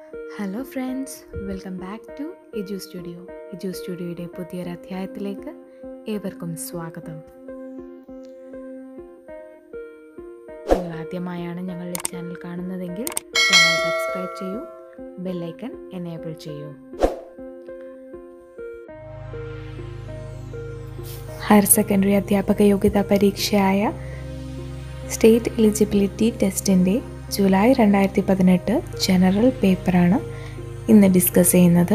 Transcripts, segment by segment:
Hello friends welcome back to Edu Studio Edu സ്റ്റുഡിയോയുടെ പുതിയൊരു അധ്യായത്തിലേക്ക് ഏവർക്കും സ്വാഗതം നിങ്ങൾ ആദ്യമായാണ് ഞങ്ങളുടെ ചാനൽ കാണുന്നതെങ്കിൽ ചാനൽ സബ്സ്ക്രൈബ് ചെയ്യൂ ബെല്ലൈക്കൺ എനേബിൾ ചെയ്യൂ ഹയർ സെക്കൻഡറി അധ്യാപക യോഗ്യതാ പരീക്ഷയായ സ്റ്റേറ്റ് എലിജിബിലിറ്റി ടെസ്റ്റിൻ്റെ ജൂലൈ രണ്ടായിരത്തി പതിനെട്ട് ജനറൽ പേപ്പറാണ് ഇന്ന് ഡിസ്കസ് ചെയ്യുന്നത്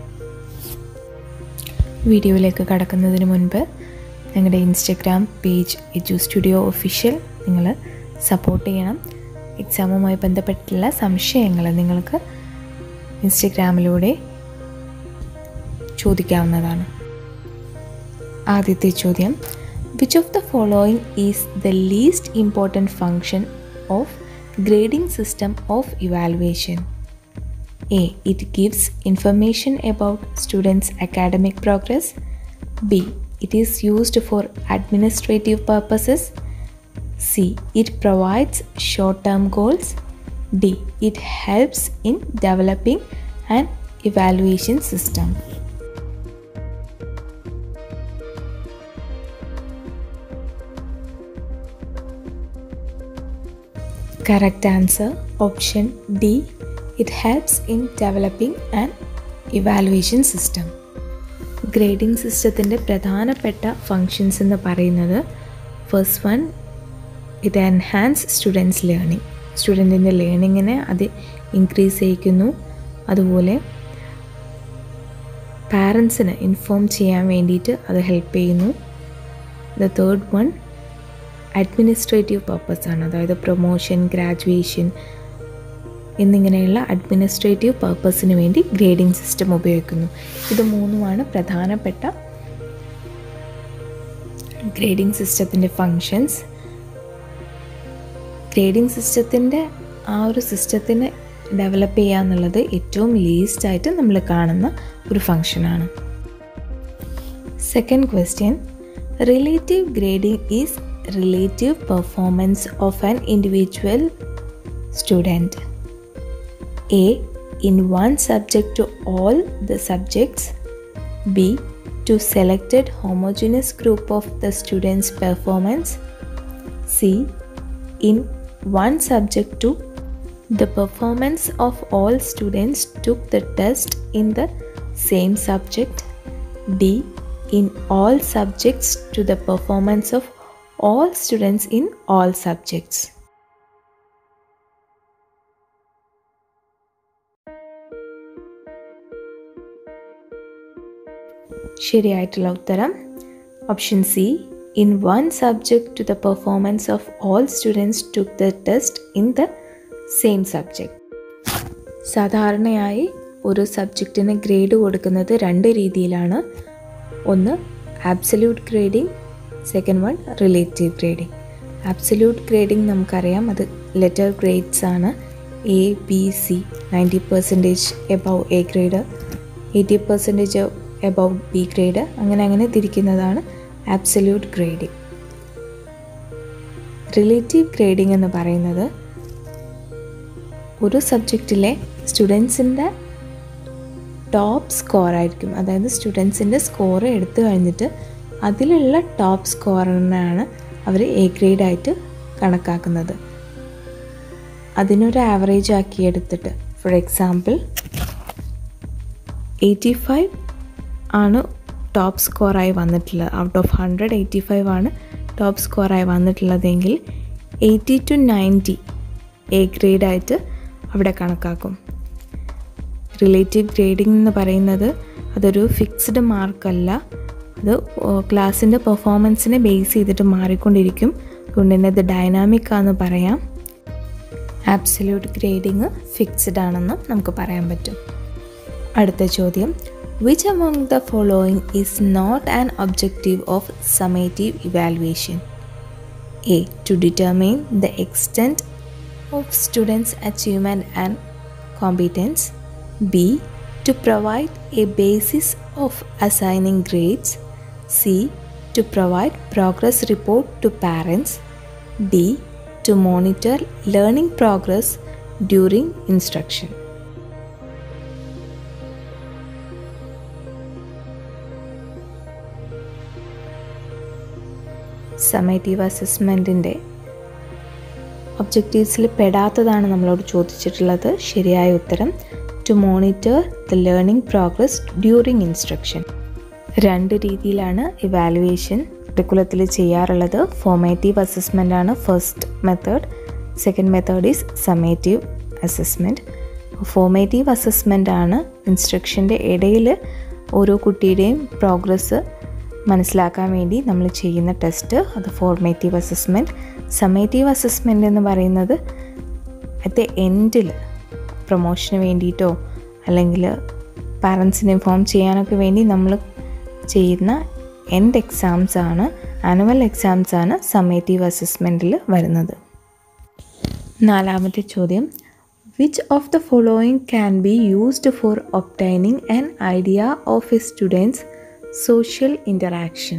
വീഡിയോയിലേക്ക് കടക്കുന്നതിന് മുൻപ് ഞങ്ങളുടെ Instagram page Edu Studio official നിങ്ങൾ സപ്പോർട്ട് ചെയ്യണം എക്സാമുമായി ബന്ധപ്പെട്ടുള്ള സംശയങ്ങൾ നിങ്ങൾക്ക് ഇൻസ്റ്റഗ്രാമിലൂടെ ചോദിക്കാവുന്നതാണ് ആദ്യത്തെ ചോദ്യം which of the following is the least important function of grading system of evaluation a it gives information about students academic progress b it is used for administrative purposes c it provides short term goals d it helps in developing an evaluation system Correct answer option D. It helps in developing an evaluation system. Grading സിസ്റ്റത്തിൻ്റെ പ്രധാനപ്പെട്ട functions എന്ന് പറയുന്നത് first one ഇത് enhance students learning സ്റ്റുഡൻറ്റിൻ്റെ ലേണിങ്ങിനെ അത് increase ചെയ്യിക്കുന്നു അതുപോലെ പാരൻസിന് inform ചെയ്യാൻ വേണ്ടിയിട്ട് അത് ഹെൽപ്പ് ചെയ്യുന്നു the third one administrative purpose ആണ് അതായത് പ്രൊമോഷൻ ഗ്രാജുവേഷൻ എന്നിങ്ങനെയുള്ള അഡ്മിനിസ്ട്രേറ്റീവ് പർപ്പസിന് വേണ്ടി ഗ്രേഡിംഗ് സിസ്റ്റം ഉപയോഗിക്കുന്നു ഇത് മൂന്നുമാണ് പ്രധാനപ്പെട്ട ഗ്രേഡിംഗ് സിസ്റ്റത്തിൻ്റെ ഫങ്ഷൻസ് ഗ്രേഡിംഗ് സിസ്റ്റത്തിൻ്റെ ആ ഒരു സിസ്റ്റത്തിനെ ഡെവലപ്പ് ചെയ്യുക എന്നുള്ളത് ഏറ്റവും ലീസ്റ്റ് ആയിട്ട് നമ്മൾ കാണുന്ന ഒരു ഫങ്ഷനാണ് second question relative grading is relative performance of an individual student. A. In one subject to all the subjects. B. To selected homogeneous group of the students' performance. C. In one subject to the performance of all students took the test in the same subject. D. In all subjects to the performance of all students in all subjects. ശരിയായിട്ടുള്ള ഉത്തരം option C in one subject to the performance of all students took the test in the same subject സാധാരണയായി ഒരു സബ്ജക്റ്റിന് grade കൊടുക്കുന്നത് രണ്ട് രീതിയിലാണ് ഒന്ന് absolute grading second one relative grading absolute grading നമുക്കറിയാം അത് ലെറ്റർ ഗ്രേഡ്സ് ആണ് A B C ninety percentage above A grade eighty percentage above B grade അങ്ങനെ അങ്ങനെ തിരിക്കുന്നതാണ് ആബ്സല്യൂട്ട് ഗ്രേഡിംഗ് റിലേറ്റീവ് ഗ്രേഡിംഗ് എന്ന് പറയുന്നത് ഒരു സബ്ജക്റ്റിലെ സ്റ്റുഡൻസിൻ്റെ ടോപ്പ് സ്കോർ ആയിരിക്കും അതായത് സ്റ്റുഡൻസിൻ്റെ സ്കോർ എടുത്തു കഴിഞ്ഞിട്ട് അതിലുള്ള ടോപ്പ് സ്കോറിനാണ് അവർ എ ഗ്രേഡായിട്ട് കണക്കാക്കുന്നത് അതിനൊരു ആവറേജ് ആക്കി എടുത്തിട്ട് ഫോർ എക്സാമ്പിൾ എയ്റ്റി ഫൈവ് ആണ് ടോപ്പ് സ്കോറായി വന്നിട്ടുള്ളത് out of hundred eighty five ആണ് ടോപ്പ് സ്കോറായി വന്നിട്ടുള്ളതെങ്കിൽ എയ്റ്റി ടു നയൻറ്റി എ ഗ്രേഡായിട്ട് അവിടെ കണക്കാക്കും റിലേറ്റീവ് ഗ്രേഡിംഗ് എന്ന് പറയുന്നത് അതൊരു ഫിക്സ്ഡ് മാർക്കല്ല അത് ക്ലാസ്സിൻ്റെ പെർഫോമൻസിനെ ബേസ് ചെയ്തിട്ട് മാറിക്കൊണ്ടിരിക്കും അതുകൊണ്ട് തന്നെ ഇത് ഡൈനാമിക് ആണെന്ന് പറയാം ആബ്സല്യൂട്ട് ഗ്രേഡിങ് ഫിക്സ്ഡ് ആണെന്ന് നമുക്ക് പറയാൻ പറ്റും അടുത്ത ചോദ്യം which among the following is not an objective of summative evaluation A to determine the extent of students achievement and competence B to provide a basis of assigning grades, C. To provide progress report to parents, D. To monitor learning progress during instruction. Summative അസസ്മെൻറ്റിൻ്റെ ഒബ്ജക്റ്റീവ്സിൽ പെടാത്തതാണ് നമ്മളോട് ചോദിച്ചിട്ടുള്ളത് ശരിയായ ഉത്തരം to monitor the learning progress during instruction രണ്ട് രീതിയിലാണ് evaluation കരിക്കുലത്തിൽ ചെയ്യാറുള്ളത് ഫോമേറ്റീവ് അസസ്മെൻ്റ് ആണ് first method second method is summative assessment formative assessment ആണ് ഇൻസ്ട്രക്ഷൻ്റെ ഇടയിൽ ഓരോ കുട്ടിയുടെയും പ്രോഗ്രസ് മനസ്സിലാക്കാൻ വേണ്ടി നമ്മൾ ചെയ്യുന്ന ടെസ്റ്റ് അത് ഫോർമേറ്റീവ് അസസ്മെൻറ്റ് സമേറ്റീവ് അസസ്മെൻ്റ് എന്ന് പറയുന്നത് അറ്റ് ദ എൻഡിൽ പ്രൊമോഷന് വേണ്ടിയിട്ടോ അല്ലെങ്കിൽ പാരൻസിനെ ഇൻഫോം ചെയ്യാനൊക്കെ വേണ്ടി നമ്മൾ ചെയ്യുന്ന എൻഡ് എക്സാംസ് ആണ് ആനുവൽ എക്സാംസ് ആണ് സമേറ്റീവ് അസസ്മെൻറ്റിൽ വരുന്നത് നാലാമത്തെ ചോദ്യം which of the following can be used for obtaining an idea of a students social interaction.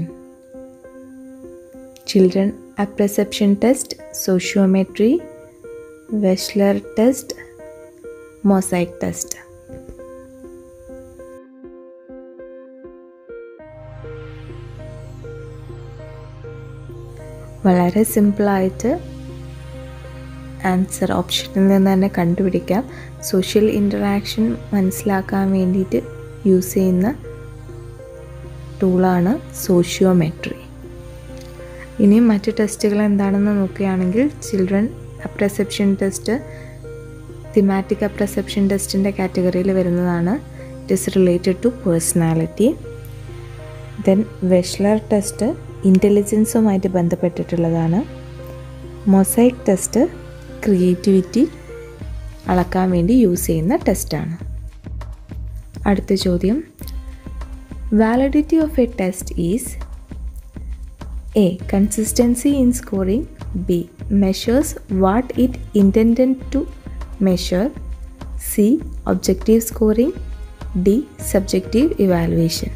Children apperception test, sociometry, Wechsler test, mosaic test. വളരെ സിമ്പിളായിട്ട് ആൻസർ ഓപ്ഷനിൽ നിന്ന് തന്നെ കണ്ടുപിടിക്കാം സോഷ്യൽ ഇൻറ്ററാക്ഷൻ മനസ്സിലാക്കാൻ വേണ്ടിയിട്ട് യൂസ് ചെയ്യുന്ന ടൂളാണ് സോഷ്യോമെട്രി ഇനി മറ്റ് ടെസ്റ്റുകൾ എന്താണെന്ന് നോക്കുകയാണെങ്കിൽ children apperception test thematic apperception ടെസ്റ്റിൻ്റെ കാറ്റഗറിയിൽ വരുന്നതാണ് it is related to personality then Wechsler test ഇൻ്റലിജൻസുമായിട്ട് ബന്ധപ്പെട്ടിട്ടുള്ളതാണ് മൊസൈക് ടെസ്റ്റ് ക്രിയേറ്റിവിറ്റി അളക്കാൻ വേണ്ടി യൂസ് ചെയ്യുന്ന ടെസ്റ്റാണ് അടുത്ത ചോദ്യം Validity of a test is A. Consistency in scoring. B. Measures what it intended to measure. C. Objective scoring. D. Subjective evaluation.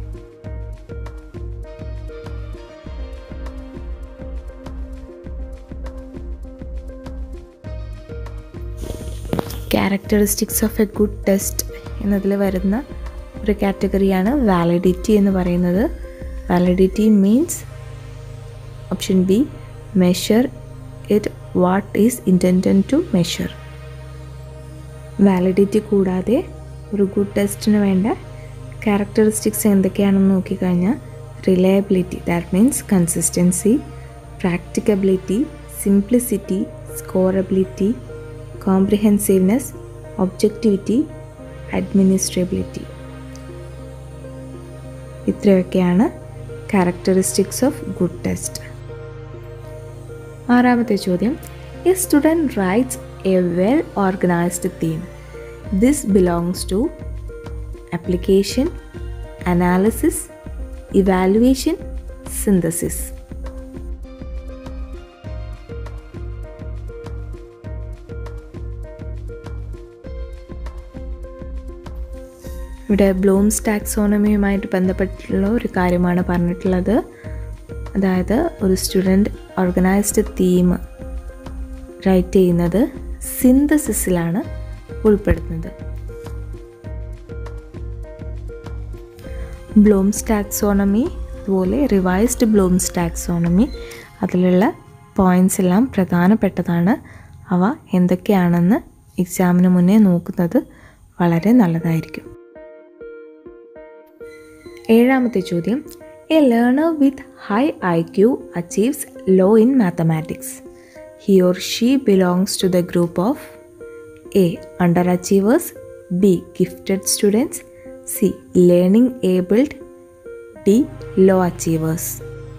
Characteristics of a good test എന്നതിൽ വരുന്ന ഒരു കാറ്റഗറിയാണ് വാലിഡിറ്റി എന്ന് പറയുന്നത് validity means option B measure it what is intended to measure validity കൂടാതെ ഒരു ഗുഡ് ടെസ്റ്റിന് വേണ്ട ക്യാരക്ടറിസ്റ്റിക്സ് എന്തൊക്കെയാണെന്ന് നോക്കിക്കഴിഞ്ഞാൽ reliability that means consistency practicability simplicity scorability comprehensiveness objectivity administrability ഇത്രയൊക്കെയാണ് ക്യാരക്ടറിസ്റ്റിക്സ് ഓഫ് ഗുഡ് ടെസ്റ്റ് ആറാമത്തെ ചോദ്യം A student writes a well organized theme this belongs to application analysis evaluation synthesis ഇവിടെ ബ്ലൂംസ് ടാക്സോണമിയുമായിട്ട് ബന്ധപ്പെട്ടിട്ടുള്ള ഒരു കാര്യമാണ് പറഞ്ഞിട്ടുള്ളത് അതായത് ഒരു സ്റ്റുഡൻറ്റ് ഓർഗനൈസ്ഡ് തീം റൈറ്റ് ചെയ്യുന്നത് സിന്തസിസിലാണ് ഉൾപ്പെടുത്തുന്നത് ബ്ലൂംസ് ടാക്സോണമി അതുപോലെ റിവൈസ്ഡ് ബ്ലൂംസ് ടാക്സോണമി അതിലുള്ള പോയിൻറ്റ്സ് എല്ലാം പ്രധാനപ്പെട്ടതാണ് അവ എന്തൊക്കെയാണെന്ന് എക്സാമിന് മുന്നേ നോക്കുന്നത് വളരെ നല്ലതായിരിക്കും ഏഴാമത്തെ ചോദ്യം A learner with high I Q achieves low in mathematics he or she belongs to the group of A under achievers B gifted students C learning abled D low achievers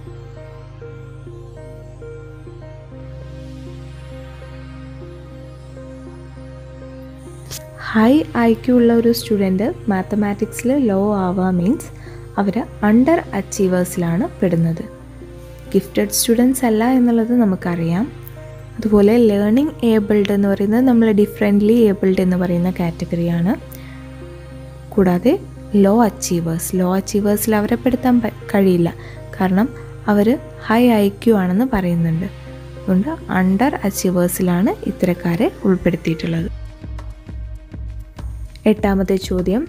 high I Q ഉള്ള ഒരു student മാത്തമാറ്റിക്സിൽ low ആവുക means അവർ under അച്ചീവേഴ്സിലാണ് പെടുന്നത് gifted students അല്ല എന്നുള്ളത് നമുക്കറിയാം അതുപോലെ ലേണിംഗ് ഏബിൾഡ് എന്ന് പറയുന്നത് നമ്മൾ ഡിഫറെൻ്റ്ലി ഏബിൾഡ് എന്ന് പറയുന്ന കാറ്റഗറിയാണ് കൂടാതെ ലോ അച്ചീവേഴ്സ് ലോ അച്ചീവേഴ്സിൽ അവരെ പെടുത്താൻ പ- കഴിയില്ല കാരണം അവർ ഹൈ ഐ ക്യു ആണെന്ന് പറയുന്നുണ്ട് അതുകൊണ്ട് അണ്ടർ അച്ചീവേഴ്സിലാണ് ഇത്തരക്കാരെ ഉൾപ്പെടുത്തിയിട്ടുള്ളത് എട്ടാമത്തെ ചോദ്യം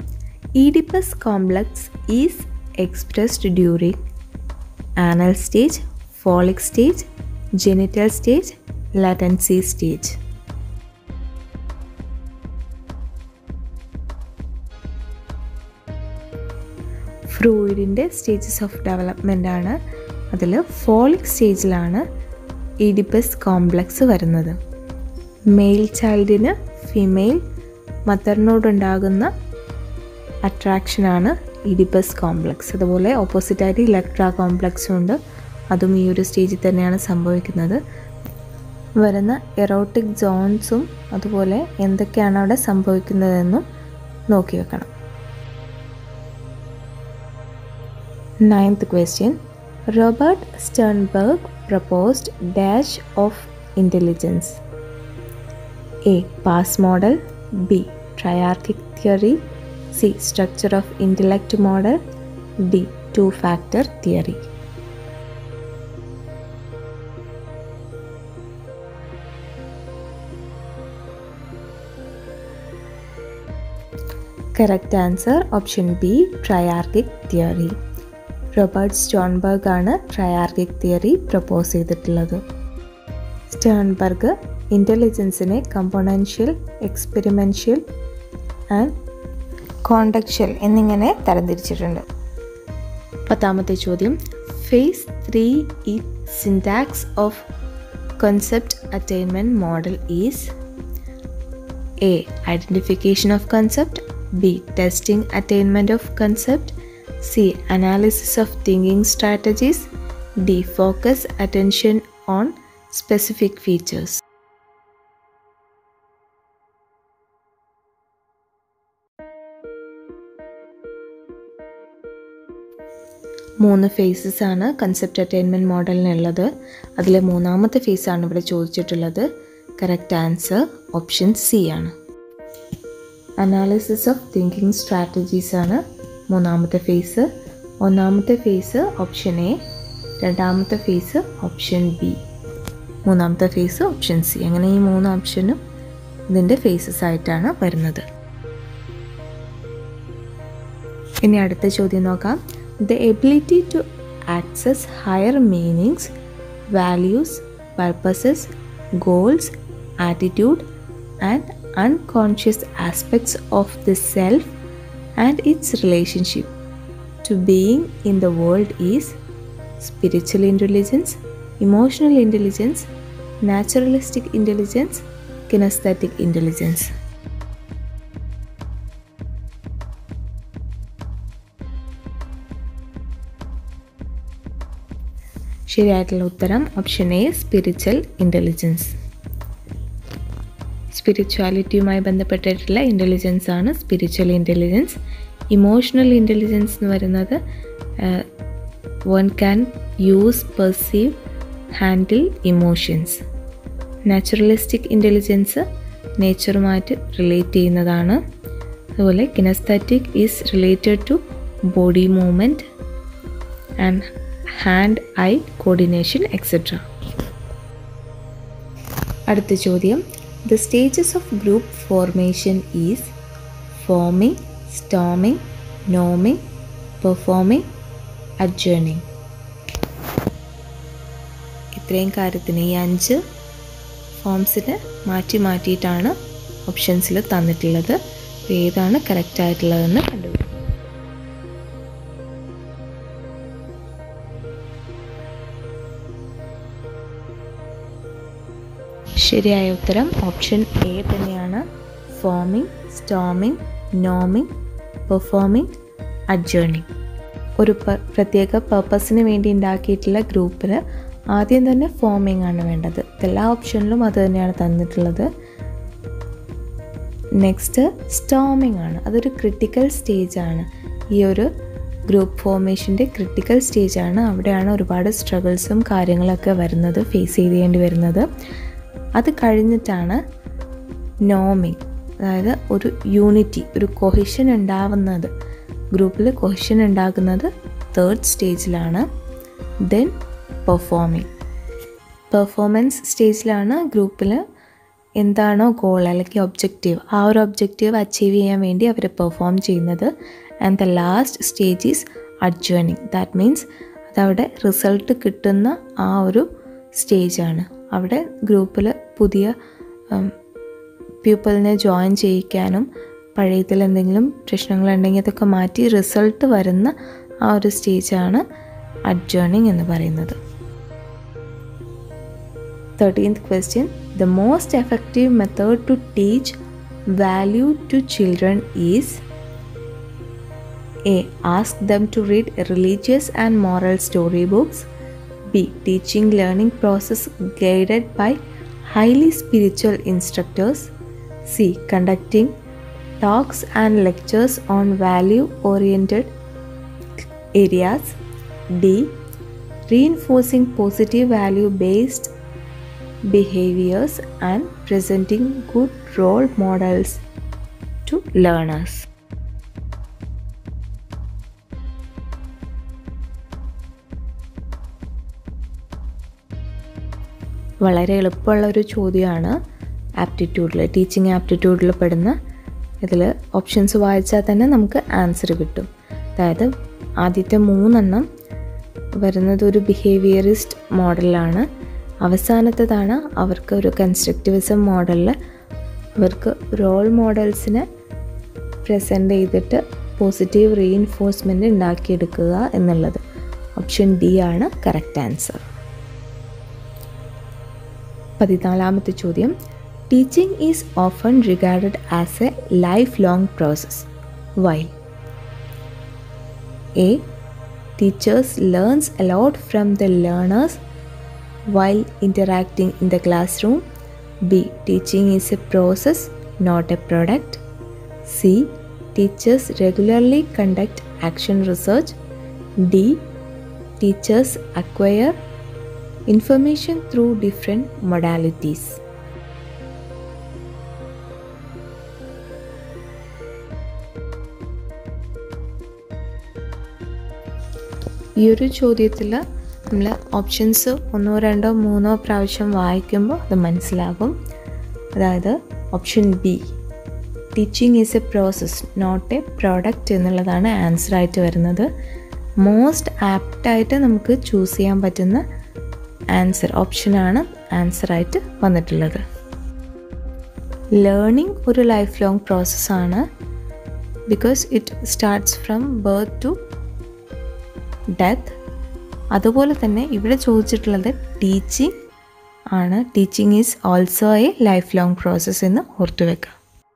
Oedipus complex is expressed during anal stage phallic stage genital stage latency stage ഫ്രൂയിഡിൻ്റെ സ്റ്റേജസ് ഓഫ് ഡെവലപ്മെൻ്റ് ആണ് അതിൽ ഫോളിക് സ്റ്റേജിലാണ് ഇഡിപ്പസ് കോംപ്ലക്സ് വരുന്നത് മെയിൽ ചൈൽഡിന് ഫിമെയിൽ മദറിനോടുണ്ടാകുന്ന അട്രാക്ഷനാണ് ഇഡിപ്പസ് കോംപ്ലക്സ് അതുപോലെ ഓപ്പോസിറ്റായിട്ട് ഇലക്ട്ര കോംപ്ലക്സും ഉണ്ട് അതും ഈ ഒരു സ്റ്റേജിൽ തന്നെയാണ് സംഭവിക്കുന്നത് വരുന്ന എറോട്ടിക് സോൺസും അതുപോലെ എന്തൊക്കെയാണ് അവിടെ സംഭവിക്കുന്നതെന്നും നോക്കി വെക്കണം Ninth question Robert Sternberg proposed dash of intelligence. A. Pass model. B. Triarchic theory. C. Structure of intellect model. D. Two factor theory. Correct answer option B. Triarchic theory. Robert Sternberg ആണ് triarchic theory propose ചെയ്തിട്ടുള്ളത് Sternberg ഇൻ്റലിജൻസിനെ componential experiential and contextual എന്നിങ്ങനെ തരംതിരിച്ചിട്ടുണ്ട് പത്താമത്തെ ചോദ്യം phase three ഈ syntax of concept attainment model is A. Identification of concept B. Testing attainment of concept C. Analysis of thinking strategies D. Focus attention on specific features മൂന്ന് phases ആണ് concept attainment മോഡലിനുള്ളത് അതിലെ മൂന്നാമത്തെ ഫേസാണ് ഇവിടെ ചോദിച്ചിട്ടുള്ളത് correct answer option C ആണ് analysis of thinking strategies ആണ് മൂന്നാമത്തെ ഫേസ് ഒന്നാമത്തെ ഫേസ് ഓപ്ഷൻ എ രണ്ടാമത്തെ ഫേസ് ഓപ്ഷൻ ബി മൂന്നാമത്തെ ഫേസ് ഓപ്ഷൻ സി അങ്ങനെ ഈ മൂന്ന് ഓപ്ഷനും ഇതിൻ്റെ ഫേസസ് ആയിട്ടാണ് വരുന്നത് ഇനി അടുത്ത ചോദ്യം നോക്കാം the ability to access higher meanings, values, purposes, goals, attitude, and unconscious aspects of the self and its relationship to being in the world is spiritual intelligence, emotional intelligence, naturalistic intelligence, kinesthetic intelligence. ശരിയായിട്ടുള്ള ഉത്തരം option A spiritual intelligence സ്പിരിച്വാലിറ്റിയുമായി ബന്ധപ്പെട്ടിട്ടുള്ള intelligence ആണ് spiritual intelligence emotional intelligence എന്ന് പറയുന്നത് one can use perceive handle emotions naturalistic intelligence നേച്ചറുമായിട്ട് relate ചെയ്യുന്നതാണ് അതുപോലെ kinesthetic is related to body movement and hand eye coordination etcetera അടുത്ത ചോദ്യം the stages of group formation is forming storming norming performing adjourning ഇത്രയും കാര്യത്തിന് ഈ അഞ്ച് ഫോംസിന് മാറ്റി മാറ്റിയിട്ടാണ് ഓപ്ഷൻസിൽ തന്നിട്ടുള്ളത് ഏതാണ് കറക്റ്റ് ആയിട്ടുള്ളതെന്ന് കണ്ടുപിടിക്കും ശരിയായ ഉത്തരം ഓപ്ഷൻ എ തന്നെയാണ് forming storming norming performing adjourning ഒരു പ്രത്യേക പർപ്പസിന് വേണ്ടി ഉണ്ടാക്കിയിട്ടുള്ള ഗ്രൂപ്പിന് ആദ്യം തന്നെ ഫോമിംഗ് ആണ് വേണ്ടത് എല്ലാ ഓപ്ഷനിലും അത് തന്നെയാണ് തന്നിട്ടുള്ളത് നെക്സ്റ്റ് സ്റ്റോമിംഗ് ആണ് അതൊരു ക്രിട്ടിക്കൽ സ്റ്റേജ് ആണ് ഈ ഒരു ഗ്രൂപ്പ് ഫോർമേഷൻ്റെ ക്രിട്ടിക്കൽ സ്റ്റേജ് ആണ് അവിടെയാണ് ഒരുപാട് സ്ട്രഗിൾസും കാര്യങ്ങളൊക്കെ വരുന്നത് ഫേസ് ചെയ്യേണ്ടി വരുന്നത് അത് കഴിഞ്ഞിട്ടാണ് നോമിങ് അതായത് ഒരു യൂണിറ്റി ഒരു കൊഹിഷൻ ഉണ്ടാവുന്നത് ഗ്രൂപ്പിൽ കൊഹിഷൻ ഉണ്ടാകുന്നത് തേർഡ് സ്റ്റേജിലാണ് ദെൻ പെർഫോമിങ് പെർഫോമൻസ് സ്റ്റേജിലാണ് ഗ്രൂപ്പിൽ എന്താണോ ഗോൾ അല്ലെങ്കിൽ ഒബ്ജക്റ്റീവ് ആ ഒരു ഒബ്ജക്റ്റീവ് അച്ചീവ് ചെയ്യാൻ വേണ്ടി അവർ പെർഫോം ചെയ്യുന്നത് and the last stage is adjourning that means അതവിടെ റിസൾട്ട് കിട്ടുന്ന ആ ഒരു സ്റ്റേജാണ് അവിടെ ഗ്രൂപ്പിൽ പുതിയ പീപ്പിളിനെ ജോയിൻ ചെയ്യിക്കാനും പഴയതിൽ എന്തെങ്കിലും പ്രശ്നങ്ങളുണ്ടെങ്കിൽ അതൊക്കെ മാറ്റി റിസൾട്ട് വരുന്ന ആ ഒരു സ്റ്റേജാണ് അഡ്ജേണിങ് എന്ന് പറയുന്നത് thirteenth question the most effective method to teach value to children is A ask them to read religious and moral story books B teaching learning process guided by highly spiritual instructors. C. Conducting talks and lectures on value oriented areas. D. Reinforcing positive value based behaviors and presenting good role models to learners. വളരെ എളുപ്പമുള്ള ഒരു ചോദ്യമാണ് ആപ്റ്റിറ്റ്യൂഡിൽ teaching ആപ്റ്റിറ്റ്യൂഡിൽ പെടുന്ന ഇതിൽ options വായിച്ചാൽ തന്നെ നമുക്ക് answer കിട്ടും അതായത് ആദ്യത്തെ മൂന്നെണ്ണം വരുന്നത് ഒരു ബിഹേവിയറിസ്റ്റ് മോഡലാണ് അവസാനത്തേതാണ് അവർക്ക് ഒരു കൺസ്ട്രക്റ്റിവിസം മോഡലിൽ അവർക്ക് റോൾ മോഡൽസിനെ പ്രസൻറ്റ് ചെയ്തിട്ട് പോസിറ്റീവ് റീഇൻഫോഴ്സ്മെൻറ്റ് ഉണ്ടാക്കിയെടുക്കുക എന്നുള്ളത് ഓപ്ഷൻ ഡി ആണ് കറക്റ്റ് ആൻസർ പതിനാലാമത്തെ ചോദ്യം teaching is often regarded as a lifelong process why A teachers learns a lot from the learners while interacting in the classroom B teaching is a process not a product C teachers regularly conduct action research D teachers acquire information through different modalities. ഈ ഒരു ചോദ്യത്തിൽ നമ്മൾ options ഒന്നോ രണ്ടോ മൂന്നോ പ്രാവശ്യം വായിക്കുമ്പോൾ അത് മനസ്സിലാകും അതായത് option B teaching is a process not a product എന്നുള്ളതാണ് ആൻസർ ആയിട്ട് വരുന്നത് മോസ്റ്റ് ആപ്റ്റായിട്ട് നമുക്ക് ചൂസ് ചെയ്യാൻ പറ്റുന്ന ആൻസർ ഓപ്ഷനാണ് ആൻസറായിട്ട് വന്നിട്ടുള്ളത് ലേണിംഗ് ഒരു ലൈഫ് ലോങ് പ്രോസസ്സാണ് because it starts from birth to death അതുപോലെ തന്നെ ഇവിടെ ചോദിച്ചിട്ടുള്ളത് ടീച്ചിങ് ആണ് teaching is also a lifelong process എന്ന് ഓർത്തു വെക്കുക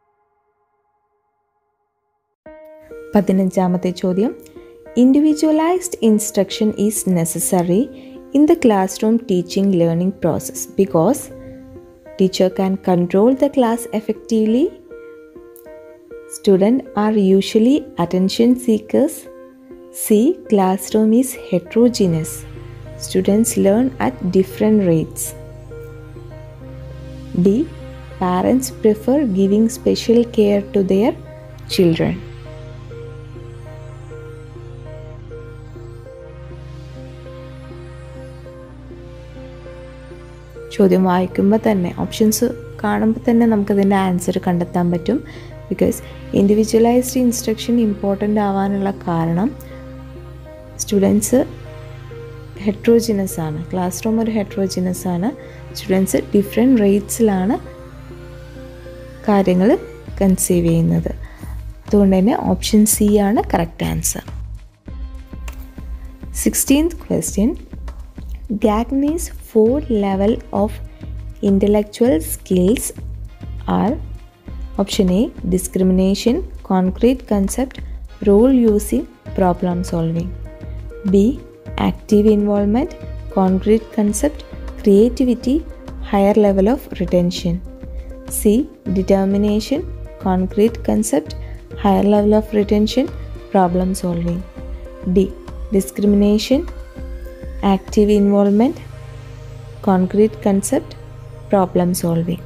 പതിനഞ്ചാമത്തെ ചോദ്യം individualised instruction is necessary in the classroom teaching learning process because teacher can control the class effectively students are usually attention seekers c classroom is heterogeneous students learn at different rates d parents prefer giving special care to their children ചോദ്യം വായിക്കുമ്പോൾ തന്നെ options കാണുമ്പോൾ തന്നെ നമുക്കതിൻ്റെ answer കണ്ടെത്താൻ പറ്റും because individualised instruction important ആവാനുള്ള കാരണം സ്റ്റുഡൻസ് ഹെട്രോജിനസ് ആണ് ക്ലാസ് റൂം ഒരു ഹെട്രോജിനസ് ആണ് സ്റ്റുഡൻസ് ഡിഫറെൻറ്റ് റേറ്റ്സിലാണ് കാര്യങ്ങൾ കൺസീവ് ചെയ്യുന്നത് അതുകൊണ്ട് തന്നെ ഓപ്ഷൻ സി ആണ് correct answer sixteenth question Gagne's four level of intellectual skills are option A discrimination, concrete concept, role using, problem solving. B active involvement, concrete concept, creativity, higher level of retention. C determination, concrete concept, higher level of retention, problem solving. D discrimination, active involvement, concrete concept, problem solving.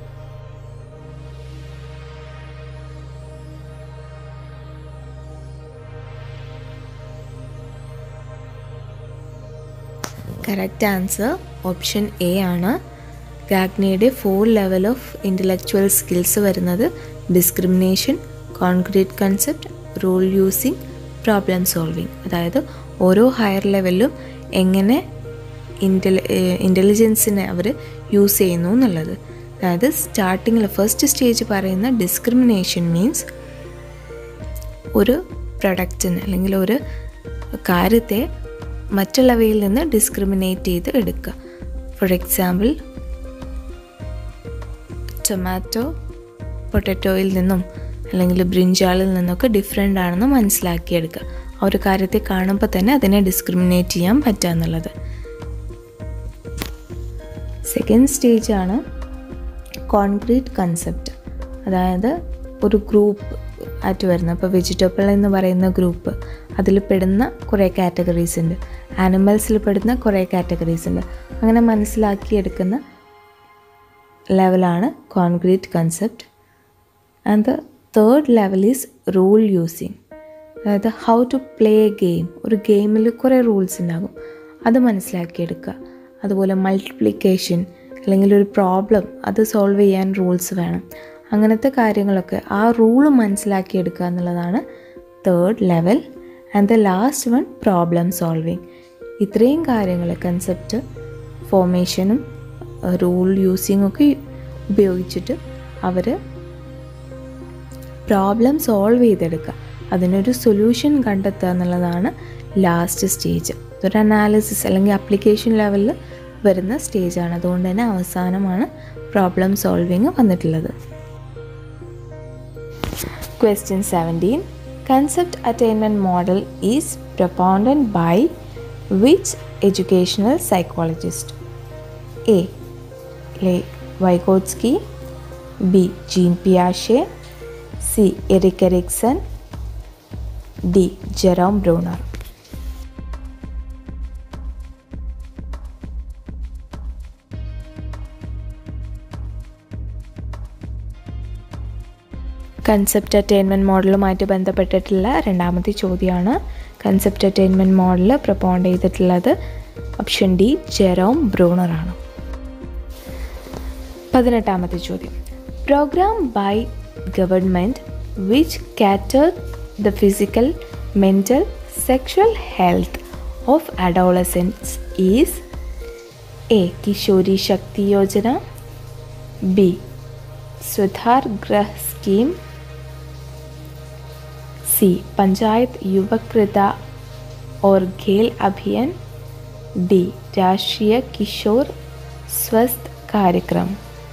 Correct answer option A ആണ് ഗാഗ്നയുടെ four level of intellectual skills വരുന്നത് discrimination concrete concept rule using problem solving അതായത് ഓരോ higher ലെവലിലും എങ്ങനെ ഇൻ്റലി ഇൻ്റലിജൻസിനെ അവർ use ചെയ്യുന്നു എന്നുള്ളത് അതായത് സ്റ്റാർട്ടിങ്ങിൽ ഫസ്റ്റ് സ്റ്റേജ് പറയുന്ന ഡിസ്ക്രിമിനേഷൻ മീൻസ് ഒരു പ്രൊഡക്റ്റിന് അല്ലെങ്കിൽ ഒരു കാര്യത്തെ മറ്റുള്ളവയിൽ നിന്ന് ഡിസ്ക്രിമിനേറ്റ് ചെയ്ത് എടുക്കുക ഫോർ എക്സാമ്പിൾ ടൊമാറ്റോ പൊട്ടറ്റോയിൽ നിന്നും അല്ലെങ്കിൽ ബ്രിഞ്ചാളിൽ നിന്നൊക്കെ ഡിഫറെൻ്റ് ആണെന്ന് മനസ്സിലാക്കിയെടുക്കുക ആ ഒരു കാര്യത്തെ കാണുമ്പോൾ തന്നെ അതിനെ ഡിസ്ക്രിമിനേറ്റ് ചെയ്യാൻ പറ്റുക എന്നുള്ളത് സെക്കൻഡ് സ്റ്റേജാണ് കോൺക്രീറ്റ് കൺസെപ്റ്റ് അതായത് ഒരു ഗ്രൂപ്പ് ആയിട്ട് വരുന്ന ഇപ്പോൾ വെജിറ്റബിൾ എന്ന് പറയുന്ന ഗ്രൂപ്പ് അതിൽ പെടുന്ന കുറേ കാറ്റഗറീസ് ഉണ്ട് ആനിമൽസിൽ പെടുന്ന കുറേ കാറ്റഗറീസ് ഉണ്ട് അങ്ങനെ മനസ്സിലാക്കിയെടുക്കുന്ന ലെവലാണ് concrete concept and the third level is rule using അതായത് how to play a game ഒരു ഗെയിമിൽ കുറേ റൂൾസ് ഉണ്ടാകും അത് മനസ്സിലാക്കിയെടുക്കുക അതുപോലെ മൾട്ടിപ്ലിക്കേഷൻ അല്ലെങ്കിൽ ഒരു പ്രോബ്ലം അത് സോൾവ് ചെയ്യാൻ റൂൾസ് വേണം അങ്ങനത്തെ കാര്യങ്ങളൊക്കെ ആ റൂള് മനസ്സിലാക്കിയെടുക്കുക എന്നുള്ളതാണ് third level and the last one problem solving ഇത്രയും കാര്യങ്ങൾ കൺസെപ്റ്റ് ഫോർമേഷനും റൂൾ യൂസിങ് ഒക്കെ ഉപയോഗിച്ചിട്ട് അവർ പ്രോബ്ലം സോൾവ് ചെയ്തെടുക്കുക അതിനൊരു സൊല്യൂഷൻ കണ്ടെത്തുക എന്നുള്ളതാണ് ലാസ്റ്റ് സ്റ്റേജ് ഇതൊരു അനാലിസിസ് അല്ലെങ്കിൽ അപ്ലിക്കേഷൻ ലെവലിൽ വരുന്ന സ്റ്റേജാണ് അതുകൊണ്ട് തന്നെ അവസാനമാണ് പ്രോബ്ലം സോൾവിങ് വന്നിട്ടുള്ളത് question seventeen concept attainment model is propounded by which educational psychologist A Lev Vygotsky B Jean പിയാഷെ C Erik Erikson D Jerome Bruner concept attainment മോഡലുമായിട്ട് ബന്ധപ്പെട്ടിട്ടുള്ള രണ്ടാമത്തെ ചോദ്യമാണ് കൺസെപ്റ്റ് അറ്റൈൻമെൻറ്റ് മോഡൽ പ്രപ്പോണ്ട് ചെയ്തിട്ടുള്ളത് ഓപ്ഷൻ ഡി ജെറോം ബ്രൂണറാണ് പതിനെട്ടാമത്തെ ചോദ്യം programme by government which cater the physical mental sexual health of adolescence is A Kishori Shakti Yojana B Swadhar Greh scheme सी पंचायत युवकृता और खेल अभियान डी राष्ट्रीय किशोर स्वस्थ कार्यक्रम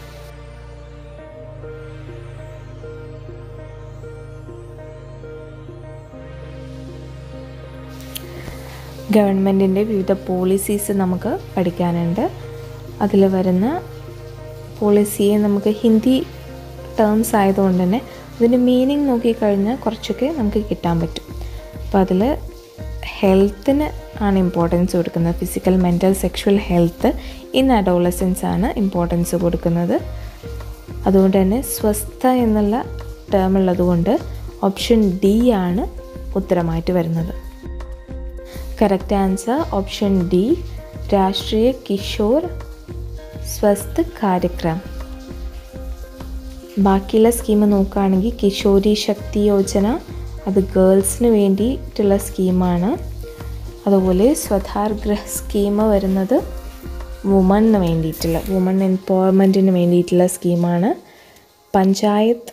ഗവൺമെൻറ്റിൻ്റെ വിവിധ പോളിസീസ് നമുക്ക് പഠിക്കാനുണ്ട് അതിൽ വരുന്ന പോളിസിയെ നമുക്ക് ഹിന്ദി ടേംസ് ആയതുകൊണ്ട് തന്നെ അതിൻ്റെ മീനിങ് നോക്കിക്കഴിഞ്ഞാൽ കുറച്ചൊക്കെ നമുക്ക് കിട്ടാൻ പറ്റും അപ്പോൾ അതിൽ ഹെൽത്തിന് ആണ് ഇമ്പോർട്ടൻസ് കൊടുക്കുന്നത് physical mental sexual health in adolescence ആണ് ഇമ്പോർട്ടൻസ് കൊടുക്കുന്നത് അതുകൊണ്ട് തന്നെ സ്വസ്ഥ എന്നുള്ള ടേം ഉള്ളതുകൊണ്ട് ഓപ്ഷൻ ഡി ആണ് ഉത്തരമായിട്ട് വരുന്നത് കറക്റ്റ് ആൻസർ ഓപ്ഷൻ ഡി രാഷ്ട്രീയ കിഷോർ സ്വസ്ഥ കാര്യക്രം ബാക്കിയുള്ള സ്കീം നോക്കുകയാണെങ്കിൽ കിഷോരി ശക്തി യോജന അത് ഗേൾസിന് വേണ്ടിയിട്ടുള്ള സ്കീമാണ് അതുപോലെ സ്വധാർ ഗ്രഹ സ്കീം വരുന്നത് വുമണിന് വേണ്ടിയിട്ടുള്ള വുമൺ എംപവർമെൻറ്റിന് വേണ്ടിയിട്ടുള്ള സ്കീമാണ് പഞ്ചായത്ത്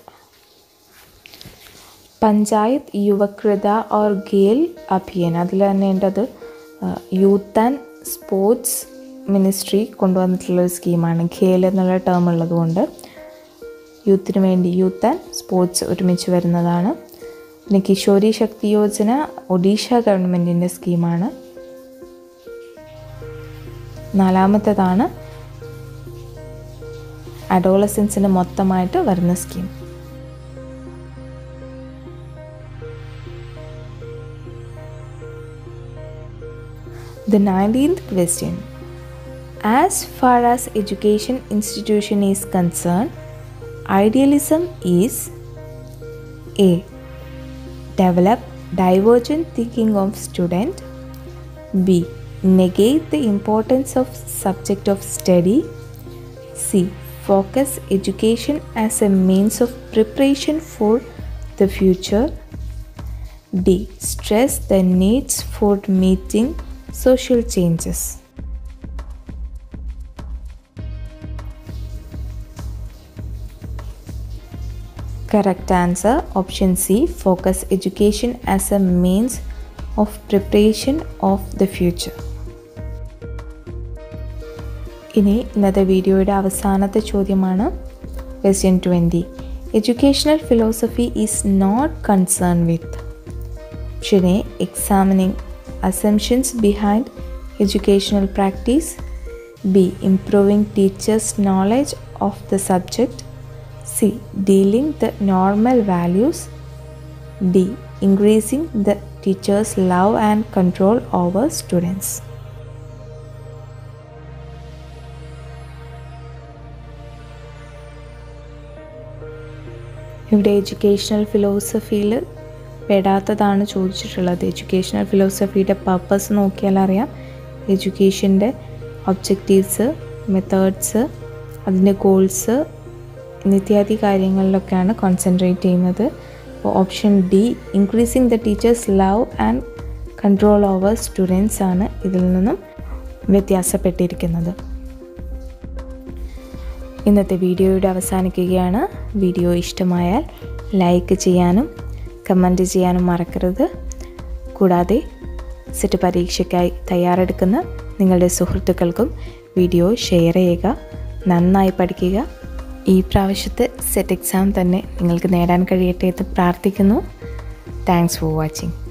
പഞ്ചായത്ത് യുവകൃത ഓർ ഗേൽ അഭിയാൻ അതിൽ തന്നെ ഉണ്ടത് യൂത്ത് ആൻഡ് സ്പോർട്സ് മിനിസ്ട്രി കൊണ്ടുവന്നിട്ടുള്ള ഒരു സ്കീമാണ് ഖേൽ എന്നുള്ള ടേം ഉള്ളതുകൊണ്ട് യൂത്തിന് വേണ്ടി യൂത്ത് ആൻഡ് സ്പോർട്സ് ഒരുമിച്ച് വരുന്നതാണ് പിന്നെ കിഷോരി ശക്തി യോജന ഒഡീഷ ഗവൺമെൻറ്റിൻ്റെ സ്കീമാണ് നാലാമത്തേതാണ് അഡോളസൻസിന് മൊത്തമായിട്ട് വരുന്ന scheme The 19th question As far as education institution is concerned, idealism is A. Develop divergent thinking of student B. Negate the importance of subject of study C. Focus education as a means of preparation for the future D stress the needs for meeting social changes Correct answer option C focus education as a means of preparation of the future. ഇനി ഇന്നത്തെ വീഡിയോയുടെ അവസാനത്തെ ചോദ്യമാണ് question twenty educational philosophy is not concern with option A examining assumptions behind educational practice B improving teachers knowledge of the subject C. Dealing the normal values. D. Increasing the teacher's love and control over students. ഇവിടെ educational ഫിലോസഫിയിൽ പെടാത്തതാണ് ചോദിച്ചിട്ടുള്ളത് educational ഫിലോസഫിയുടെ purpose നോക്കിയാൽ അറിയാം എഡ്യൂക്കേഷൻ്റെ objectives methods അതിൻ്റെ goals ഇത്യാദി കാര്യങ്ങളിലൊക്കെയാണ് കോൺസെൻട്രേറ്റ് ചെയ്യുന്നത് അപ്പോൾ option D increasing the teachers love and control over students ആണ് ഇതിൽ നിന്നും വ്യത്യാസപ്പെട്ടിരിക്കുന്നത് ഇന്നത്തെ വീഡിയോയുടെ അവസാനിക്കുകയാണ് വീഡിയോ ഇഷ്ടമായാൽ ലൈക്ക് ചെയ്യാനും കമൻറ്റ് ചെയ്യാനും മറക്കരുത് കൂടാതെ സെറ്റ് പരീക്ഷയ്ക്കായി തയ്യാറെടുക്കുന്ന നിങ്ങളുടെ സുഹൃത്തുക്കൾക്കും വീഡിയോ ഷെയർ ചെയ്യുക നന്നായി പഠിക്കുക ഈ പ്രാവശ്യത്തെ സെറ്റ് എക്സാം തന്നെ നിങ്ങൾക്ക് നേടാൻ കഴിയട്ടെ എന്ന് പ്രാർത്ഥിക്കുന്നു താങ്ക്സ് ഫോർ വാച്ചിങ്